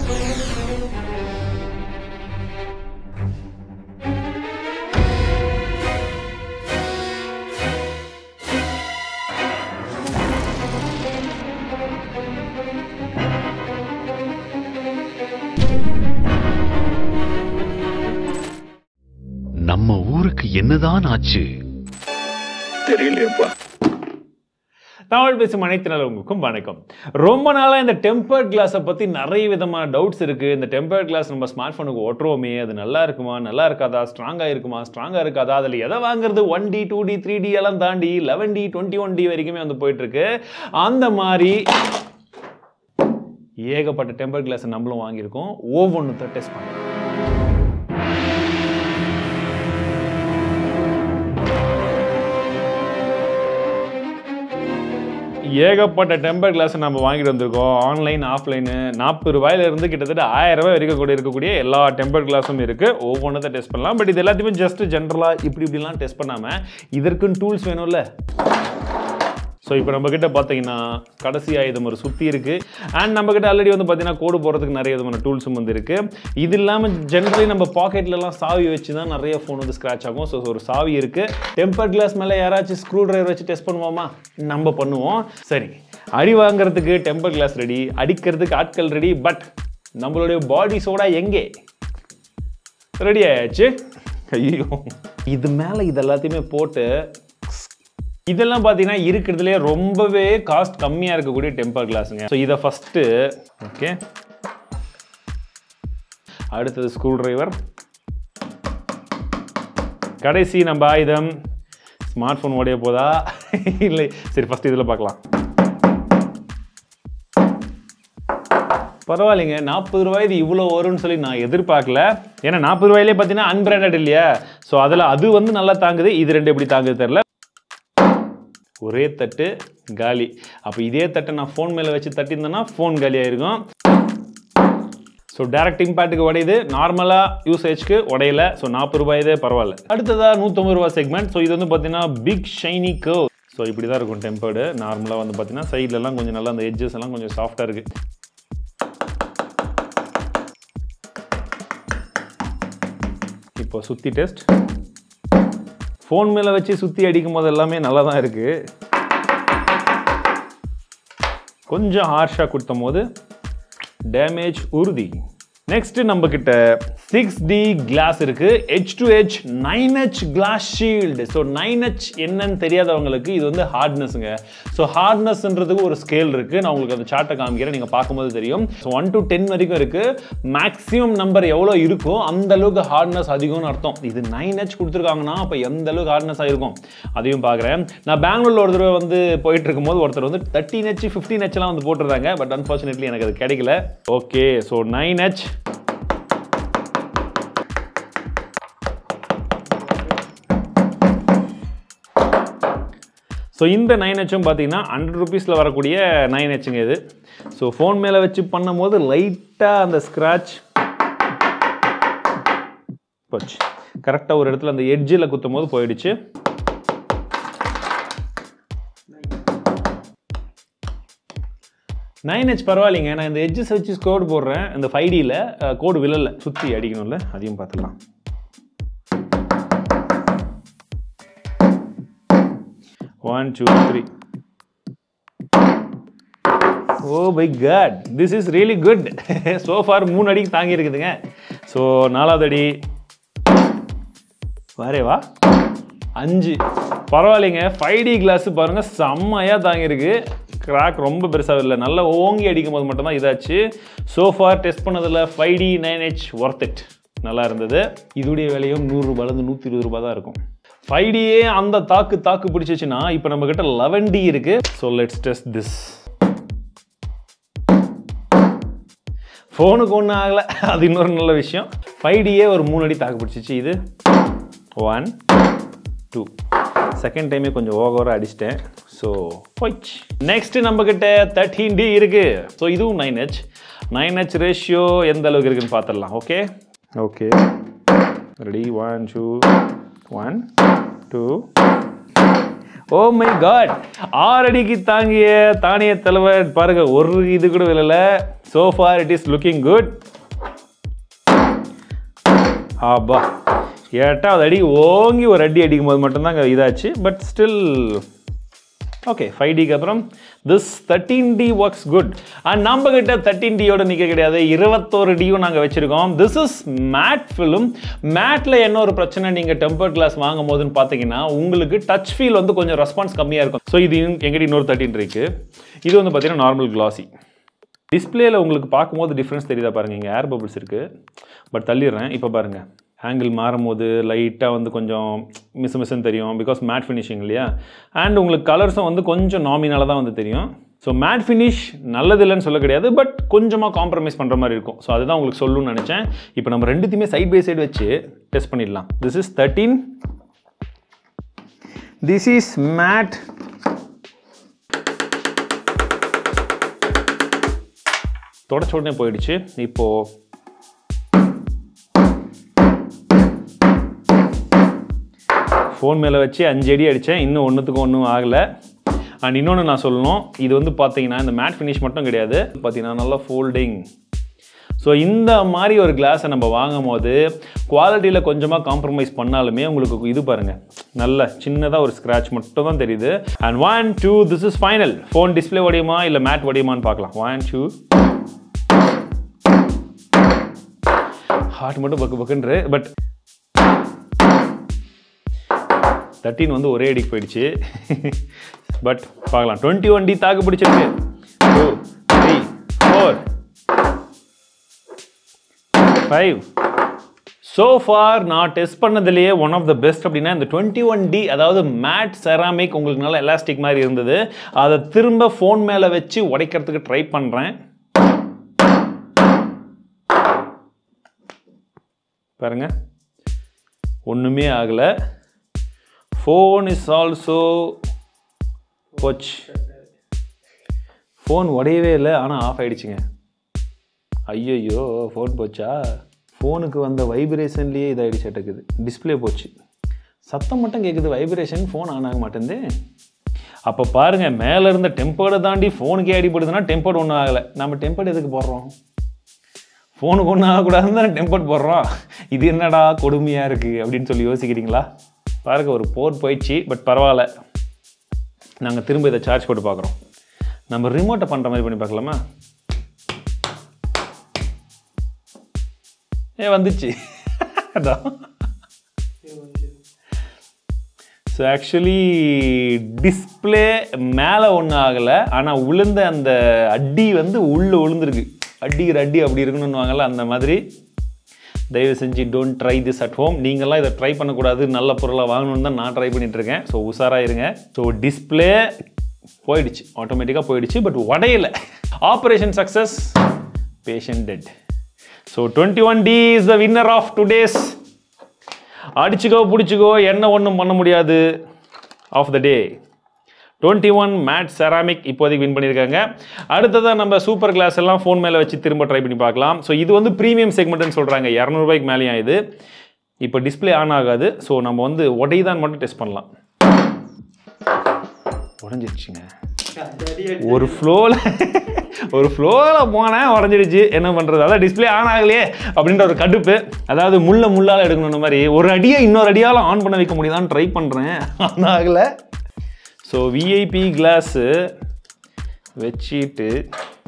நம்ம ஊருக்கு என்னதான் ஆச்சு தெரியலையப்பா தமிழ் பேசும் அனைத்து நல்லவங்களுக்கும் வணக்கம் ரொம்ப நாளாக இந்த டெம்பர்ட் கிளாஸை பற்றி நிறைய விதமான டவுட்ஸ் இருக்குது இந்த டெம்பர்ட் கிளாஸ் நம்ம ஸ்மார்ட் ஃபோனுக்கு ஓட்டுறோமே அது நல்லா இருக்குமா நல்லா இருக்காதா ஸ்ட்ராங்காக இருக்குமா ஸ்ட்ராங்காக இருக்காதா அதில் எதை வாங்குறது one D two D three D எல்லாம் தாண்டி eleven D twenty one D வரைக்குமே வந்து போயிட்டுருக்கு அந்த மாதிரி ஏகப்பட்ட டெம்பர் கிளாஸை நம்மளும் வாங்கியிருக்கோம் ஒவ்வொன்றுத்த டெஸ்ட் பண்ணோம் ஏகப்பட்ட டெம்பர் கிளாஸ் நம்ம வாங்கிட்டு வந்திருக்கோம் ஆன்லைன் ஆஃப்லைனு நாற்பது ரூபாயில இருந்து கிட்டத்தட்ட ஆயிரம் ரூபாய் வரைக்கும் கூட இருக்கக்கூடிய எல்லா டெம்பர் கிளாஸும் இருக்கு ஒவ்வொன்றத்தை டெஸ்ட் பண்ணலாம் பட் இது எல்லாத்தையுமே ஜஸ்ட் ஜென்ரலாக இப்படி இப்படிலாம் டெஸ்ட் பண்ணாமல் இதற்குன்னு டூல்ஸ் வேணும்ல ஸோ இப்போ நம்ம கிட்ட பார்த்தீங்கன்னா கடைசி ஆயுதம் ஒரு சுத்தி இருக்கு அண்ட் நம்ம கிட்ட ஆல்ரெடி வந்து பார்த்தீங்கன்னா கோடு போடுறதுக்கு நிறைய விதமான டூல்ஸும் வந்து இருக்கு இது இல்லாமல் ஜென்ரலி நம்ம பாக்கெட்லலாம் சாவி வச்சு தான் நிறைய ஃபோன் வந்து ஸ்க்ராட்ச் ஆகும் ஸோ ஒரு சாவி இருக்கு டெம்பர் கிளாஸ் மேலே யாராச்சும் ஸ்க்ரூ டிரைவர் வச்சு டெஸ்ட் பண்ணுவோமா நம்ம பண்ணுவோம் சரி அடி வாங்குறதுக்கு டெம்பர் கிளாஸ் ரெடி அடிக்கிறதுக்கு ஆட்கள் ரெடி பட் நம்மளுடைய பாடி சோடா எங்கே ரெடி ஆயாச்சு ஐயோ இது மேலே இது எல்லாத்தையுமே போட்டு இதெல்லாம் பார்த்தீங்கன்னா இருக்கிறதுலே ரொம்பவே காஸ்ட் கம்மியாக இருக்கக்கூடிய டெம்பர் கிளாஸுங்க ஸோ இதை ஃபஸ்ட்டு ஓகே அடுத்தது ஸ்க்ரூ டிரைவர் கடைசி நம்ம ஆயுதம் ஸ்மார்ட் ஃபோன் உடைய போதா இல்லை சரி ஃபஸ்ட் இதில் பார்க்கலாம் பரவாயில்லைங்க நாற்பது ரூபாய்க்கு இவ்வளோ வரும்னு சொல்லி நான் எதிர்பார்க்கல ஏன்னா நாற்பது ரூபாயிலே பார்த்தீங்கன்னா அன்பிராண்டட் இல்லையா ஸோ அதில் அது வந்து நல்லா தாங்குது இது ரெண்டு எப்படி தாங்குது தெரில ஒரே தட்டு காலி அப்போ இதே தட்டை நான் ஃபோன் மேலே வச்சு தட்டியிருந்தேன்னா ஃபோன் காலியாக இருக்கும் ஸோ டேரக்ட் இம்பேக்ட்டுக்கு உடையுது நார்மலாக யூசேஜ்க்கு உடையல ஸோ நாற்பது ரூபாய் இதே பரவாயில்ல அடுத்ததாக நூற்றம்பது ரூபா செக்மெண்ட் ஸோ இது வந்து பார்த்தீங்கன்னா பிக் ஷைனி கர்வ் ஸோ இப்படி தான் இருக்கும் டெம்பர்டு நார்மலாக வந்து பார்த்தீங்கன்னா சைட்லலாம் கொஞ்சம் நல்லா அந்த எட்ஜஸ் எல்லாம் கொஞ்சம் சாஃப்டாக இருக்குது இப்போ சுற்றி டெஸ்ட் ஃபோன் மேலே வச்சு சுற்றி அடிக்கும் போது எல்லாமே நல்லா தான் இருக்குது கொஞ்சம் ஹார்ஷாக கொடுத்தும் போது டேமேஜ் உறுதி நெக்ஸ்ட் நம்ம கிட்ட சிக்ஸ் டி கிளாஸ் இருக்கு H two H nine H glass shield so nine H என்னன்னு தெரியாதவங்களுக்கு இது வந்து ஹார்ட்னஸ்ங்க ஸோ ஹார்ட்னஸ்ன்றதுக்கு ஒரு ஸ்கேல் இருக்கு நான் உங்களுக்கு அந்த சார்ட்டை காமிக்கிறேன் நீங்க பார்க்கும்போது தெரியும் ஸோ ஒன் டு டென் வரைக்கும் இருக்கு மேக்ஸிமம் நம்பர் எவ்வளோ இருக்கோ அந்த அளவுக்கு ஹார்ட்னஸ் அதிகம்னு அர்த்தம் இது நைன் ஹெச் கொடுத்துருக்காங்கன்னா அப்போ எந்த அளவுக்கு ஹார்ட்னஸ் ஆயிருக்கும் அதையும் பார்க்குறேன் நான் பெங்களூர்ல ஒரு தடவை வந்து போயிட்டு இருக்கும்போது ஒருத்தர் வந்து தேர்ட்டின் ஹெச் ஃபிஃப்டீன் ஹெச்லாம் வந்து போட்டிருந்தாங்க பட் அன்ஃபார்ச்சுனேட்லி எனக்கு அது கிடைக்கல okay so nine H so இந்த நைன் ஹெச்சும் பார்த்தீங்கன்னா ஹண்ட்ரட் ருபீஸில் வரக்கூடிய நைன் ஹெச்சுங்க இது ஸோ ஃபோன் மேலே வச்சு பண்ணும்போது லைட்டாக அந்த ஸ்க்ராட்ச் போச்சு கரெக்டாக ஒரு இடத்துல அந்த எட்ஜில் குத்தும் போது போயிடுச்சு நைன் ஹெச் பரவாயில்லைங்க நான் இந்த எட்ஜஸ் வச்சு கோடு போடுறேன் இந்த ஃபைவ் டியில் கோடு விழல சுற்றி அடிக்கணும்ல அதையும் பார்த்துக்கலாம் one two three oh by God this is really good so far மூணு அடிக்கு தாங்கி இருக்குதுங்க ஸோ நாலாவது அடி வரே வா அஞ்சு பரவாயில்லைங்க ஃபைவ் டி கிளாஸ் பாருங்க செம்மையாக தாங்கியிருக்கு கிராக் ரொம்ப பெருசாக இல்லை நல்லா ஓங்கி அடிக்கும் போது மட்டும்தான் இதாச்சு ஸோ ஃபார் டெஸ்ட் பண்ணதில் five D nine H worth it நல்லா இருந்தது இதுடைய விலையும் நூறுரூபாலேருந்து நூற்றி இருபது ரூபாய் தான் இருக்கும் ஃபைவ் டியே அந்த தாக்கு தாக்கு பிடிச்சிச்சுன்னா இப்போ நம்ம கிட்ட லெவன் டி இருக்கு ஸோ லெட்ஸ் டெஸ்ட் திஸ் ஃபோனுக்கு ஒன்றும் ஆகலை அது இன்னொரு நல்ல விஷயம் ஃபைவ் டியே ஒரு மூணு அடி தாக்கு பிடிச்சிச்சு இது ஒன் டூ செகண்ட் டைமே கொஞ்சம் ஓவராக அடிச்சிட்டேன் ஸோ போயிடுச்சு நெக்ஸ்ட் நம்ம கிட்ட தேர்ட்டீன் டி இருக்கு ஸோ இதுவும் nine H nine H ratio எந்த அளவுக்கு இருக்குன்னு பார்த்துடலாம் okay okay ready one two one two oh my God ஆறடிக்கு தாங்கிய தானிய தலைவர் பாருங்க ஒரு இது கூட விழல so far it is looking good ஆபா எட்டாவது அடி ஓங்கி ஒரு அடி அடிக்கும் போது மட்டும்தான் இதாச்சு பட் ஸ்டில் ஓகே ஃபைவ் டிக்கு அப்புறம் this thirteen D works good and நம்ம கிட்ட தேர்ட்டீன் டியோட நிற்க கிடையாது இருபத்தோரு டியும் நாங்கள் வச்சிருக்கோம் திஸ் இஸ் மேட் ஃபிலிம் மேட்டில் என்ன ஒரு பிரச்சனை நீங்கள் டெம்பர் கிளாஸ் வாங்கும் போதுன்னு பார்த்தீங்கன்னா உங்களுக்கு டச் ஃபீல் வந்து கொஞ்சம் ரெஸ்பான்ஸ் கம்மியாக இருக்கும் ஸோ இது எங்கிட்ட இன்னொரு தேர்ட்டின் இருக்கு இது வந்து பார்த்தீங்கன்னா நார்மல் கிளாசி டிஸ்பிளேல உங்களுக்கு பார்க்கும்போது டிஃப்ரென்ஸ் தெரியுதா பாருங்க இங்கே ஏர் பபிள்ஸ் இருக்குது பட் தள்ளிடுறேன் இப்போ பாருங்க ஆங்கிள் மாறும்போது லைட்டாக வந்து கொஞ்சம் மிஸ் மிஸ்ன்னு தெரியும் பிகாஸ் மேட் ஃபினிஷிங் இல்லையா அண்ட் உங்களுக்கு கலர்ஸும் வந்து கொஞ்சம் நாமினலாக தான் வந்து தெரியும் ஸோ மேட் ஃபினிஷ் நல்லது இல்லைன்னு சொல்ல கிடையாது பட் கொஞ்சமாக காம்ப்ரமைஸ் பண்ணுற மாதிரி இருக்கும் ஸோ அதுதான் உங்களுக்கு சொல்லணும்னு நினச்சேன் இப்போ நம்ம ரெண்டுத்தையுமே சைட் பை சைடு வச்சு டெஸ்ட் பண்ணிடலாம் this is thirteen this is matte தொடச்ச உடனே போயிடுச்சு இப்போ ஃபோன் மேலே வச்சு அஞ்சு அடி அடித்தேன் இன்னும் ஒன்றுத்துக்கும் ஒன்றும் ஆகலை அண்ட் இன்னொன்று நான் சொல்லணும் இது வந்து பார்த்தீங்கன்னா இந்த மேட் ஃபினிஷ் மட்டும் கிடையாது பார்த்தீங்கன்னா நல்லா ஃபோல்டிங் ஸோ இந்த மாதிரி ஒரு கிளாஸை நம்ம வாங்கும் போது குவாலிட்டியில் கொஞ்சமாக காம்ப்ரமைஸ் பண்ணாலுமே உங்களுக்கு இது பாருங்கள் நல்ல சின்னதாக ஒரு ஸ்க்ராட்ச் மட்டும் தான் தெரியுது and one two this is final phone display வடியுமா இல்லை மேட் வடியுமான்னு பார்க்கலாம் ஒன் டூ ஹார்ட் மட்டும் பக்கு பக்குன்று பட் தேர்ட்டின் வந்து ஒரே அடிக்கு போயிடுச்சு பட் பார்க்கலாம் டுவெண்ட்டி ஒன் டி தாக்கு பிடிச்சிருக்கு two three four five so far நான் டெஸ்ட் பண்ணதுலேயே ஒன் ஆஃப் த பெஸ்ட் அப்படின்னா இந்த டுவெண்ட்டி ஒன் டி அதாவது மேட் செராமிக் உங்களுக்கு நல்ல எலாஸ்டிக் மாதிரி இருந்தது அதை திரும்ப ஃபோன் மேலே வச்சு உடைக்கிறதுக்கு ட்ரை பண்ணுறேன் பாருங்க ஒன்றுமே ஆகலை ஃபோன் இஸ் ஆல்சோ போச்சு ஃபோன் உடையவே இல்லை ஆனால் ஆஃப் ஆயிடுச்சுங்க ஐயையோ ஃபோன் போச்சா ஃபோனுக்கு வந்த வைப்ரேஷன்லேயே இதாகிடுச்சு அட்டக்குது டிஸ்பிளே போச்சு சத்தம் மட்டும் கேட்குது வைப்ரேஷன் ஃபோன் ஆன் ஆக மாட்டேங்குது அப்போ பாருங்கள் மேலே இருந்த டெம்பர்டை தாண்டி ஃபோனுக்கே அடிப்படுதுன்னா டெம்பர்ட் ஒன்றும் ஆகலை நம்ம டெம்பர்ட் எதுக்கு போடுறோம் ஃபோனுக்கு ஒன்றும் ஆகக்கூடாதுன்னு தானே டெம்பர்ட் போடுறோம் இது என்னடா கொடுமையாக இருக்குது அப்படின்னு சொல்லி யோசிக்கிறீங்களா பாருங்க ஒரு போர் போயிடுச்சு பட் பரவாயில்ல நாங்கள் திரும்ப இதை சார்ஜ் போட்டு பார்க்குறோம் நம்ம ரிமோட்டை பண்ணுற மாதிரி பண்ணி பார்க்கலாமா ஏ வந்துச்சு அதான் ஸோ ஆக்சுவலி டிஸ்பிளே மேலே ஒன்றும் ஆகலை ஆனால் உளுந்த அந்த அடி வந்து உள்ளே விழுந்திருக்கு அடிக்கிற அடி அப்படி இருக்கணும்னுவாங்கல்ல அந்த மாதிரி தயவு செஞ்சு don't try this at home நீங்கள்லாம் இதை ட்ரை பண்ணக்கூடாது நல்ல பொருளாக வாங்கணும்னு தான் நான் ட்ரை பண்ணிட்டு இருக்கேன் ஸோ உஷாராக இருங்க ஸோ டிஸ்பிளே போயிடுச்சு ஆட்டோமேட்டிக்காக போயிடுச்சு பட் உடையல operation success patient dead so twenty one D is the winner of today's அடிச்சுக்கோ பிடிச்சிக்கோ என்ன ஒன்றும் பண்ண முடியாது of the day twenty one matte ceramic இப்போதைக்கு வின் பண்ணியிருக்காங்க அடுத்ததாக நம்ம சூப்பர் கிளாஸ் எல்லாம் ஃபோன் மேலே வச்சு திரும்ப ட்ரை பண்ணி பார்க்கலாம் ஸோ இது வந்து ப்ரீமியம் செக்மெண்ட்னு சொல்கிறாங்க இரநூறுபாய்க்கு மேலேயும் இது இப்போ டிஸ்பிளே ஆன் ஆகாது ஸோ நம்ம வந்து உடைதான் மட்டும் டெஸ்ட் பண்ணலாம் உடஞ்சிருச்சுங்க ஒரு ஃப்ளோவில் ஒரு ஃப்ளோவில் போனேன் உடஞ்சிடுச்சு என்ன பண்ணுறது அதான் டிஸ்பிளே ஆன் ஆகலையே அப்படின்ற ஒரு கடுப்பு அதாவது முள்ள முள்ளால் எடுக்கணும் மாதிரி ஒரு அடியை இன்னொரு அடியால் ஆன் பண்ண வைக்க முடியுதான்னு ட்ரை பண்ணுறேன் ஆன் ஆகலை ஸோ விஐபி கிளாஸு வச்சிட்டு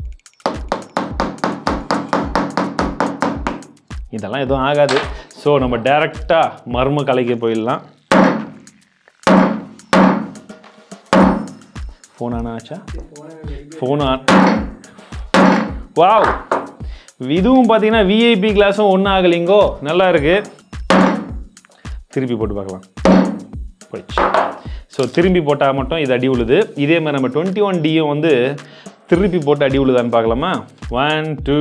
இதெல்லாம் எதுவும் ஆகாது ஸோ நம்ம டைரக்டாக மர்ம கலைக்கு போயிடலாம் ஃபோன் ஆன் ஆச்சா ஃபோன் ஆன் வாவ் இதுவும் பார்த்தீங்கன்னா விஐபி கிளாஸும் ஒன்றும் ஆகலைங்கோ நல்லா இருக்கு திருப்பி போட்டு பார்க்கலாம் போயிடுச்சு ஸோ திரும்பி போட்டால் மட்டும் இது அடி உழுது இதே மாதிரி நம்ம டுவெண்ட்டி ஒன் டியும் வந்து திருப்பி போட்டு அடி உழுதான்னு பார்க்கலாமா ஒன் டூ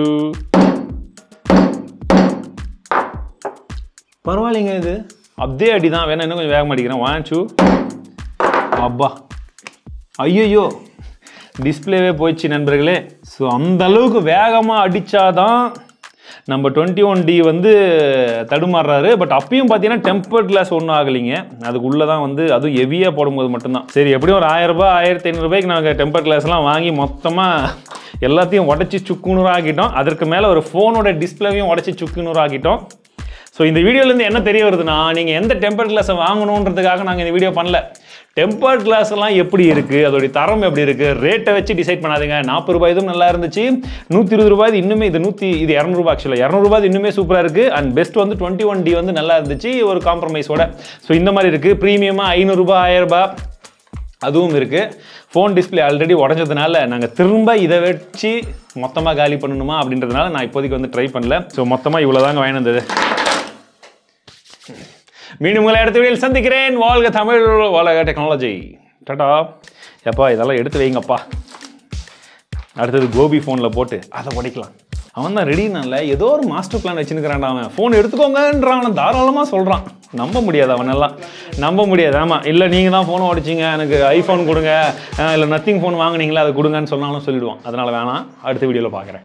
பரவாயில்லைங்க இது அப்படியே அடி தான் வேணா இன்னும் கொஞ்சம் வேகமாக அடிக்கிறேன் ஒன் டூ அப்பா ஐயோ டிஸ்பிளேவே போயிடுச்சு நண்பர்களே ஸோ அந்த அளவுக்கு வேகமாக அடித்தாதான் நம்ம டுவெண்ட்டி ஒன் டி வந்து தடுமாறுறாரு பட் அப்பயும் பார்த்தீங்கன்னா டெம்பர் கிளாஸ் ஒன்றும் ஆகலைங்க அதுக்குள்ளே தான் வந்து அதுவும் ஹெவியாக போடும்போது மட்டும்தான் சரி எப்படியும் ஒரு ஆயிரம் ரூபாய் ஆயிரத்தி ஐநூறுபாய்க்கு நாங்கள் டெம்பர் கிளாஸ்லாம் வாங்கி மொத்தமாக எல்லாத்தையும் உடச்சி சுக்குநூறு ஆக்கிட்டோம் அதற்கு மேலே ஒரு ஃபோனோட டிஸ்பிளேவையும் உடச்சி சுக்குநூறு ஆக்கிட்டோம் ஸோ இந்த வீடியோலேருந்து என்ன தெரிய வருதுன்னா நீங்கள் எந்த டெம்பர் கிளாஸை வாங்கணுன்றதுக்காக நாங்கள் இந்த வீடியோ பண்ணல டெம்பர்ட் கிளாஸ் எல்லாம் எப்படி இருக்குது அதோடைய தரம் எப்படி இருக்குது ரேட்டை வச்சு டிசைட் பண்ணாதீங்க நாற்பது ரூபாய் இதுவும் நல்லா இருந்துச்சு நூற்றி இருபது ரூபாய் இன்னுமே இது நூற்றி இது இரநூறுபா ஆக்சுவலாக இரநூறுபா இன்னுமே சூப்பராக இருக்குது அண்ட் பெஸ்ட் வந்து டுவெண்ட்டி ஒன் டி வந்து நல்லா இருந்துச்சு ஒரு காம்ப்ரமைஸோட ஸோ இந்த மாதிரி இருக்குது ப்ரீமியமாக ஐநூறுரூபா ஆயிரரூபா அதுவும் இருக்குது ஃபோன் டிஸ்பிளே ஆல்ரெடி உடஞ்சதுனால நாங்கள் திரும்ப இதை வச்சு மொத்தமாக காலி பண்ணணுமா அப்படின்றதுனால நான் இப்போதைக்கு வந்து ட்ரை பண்ணல ஸோ மொத்தமாக இவ்வளோ தாங்க வாங்கி வந்தது மீண்டும் உங்களை அடுத்த வீடியோவில் சந்திக்கிறேன் வாழ்க தமிழ் வாழ்க டெக்னாலஜி டாடா எப்பா இதெல்லாம் எடுத்து வைங்கப்பா அடுத்தது கோபி ஃபோனில் போட்டு அதை உடைக்கலாம் அவன் தான் ரெடினால ஏதோ ஒரு மாஸ்டர் பிளான் வச்சுருக்கிறான் அவன் ஃபோன் எடுத்துக்கோங்கன்றான் அவன் தாராளமாக சொல்கிறான் நம்ப முடியாது அவனெல்லாம் நம்ப முடியாது ஆமாம் இல்லை நீங்கள் தான் ஃபோனை உடைச்சிங்க எனக்கு ஐஃபோன் கொடுங்க இல்லை நத்திங் ஃபோன் வாங்குனீங்களா அதை கொடுங்கன்னு சொன்னாலும் சொல்லிடுவான் அதனால் வேணாம் அடுத்த வீடியோவில் பார்க்குறேன்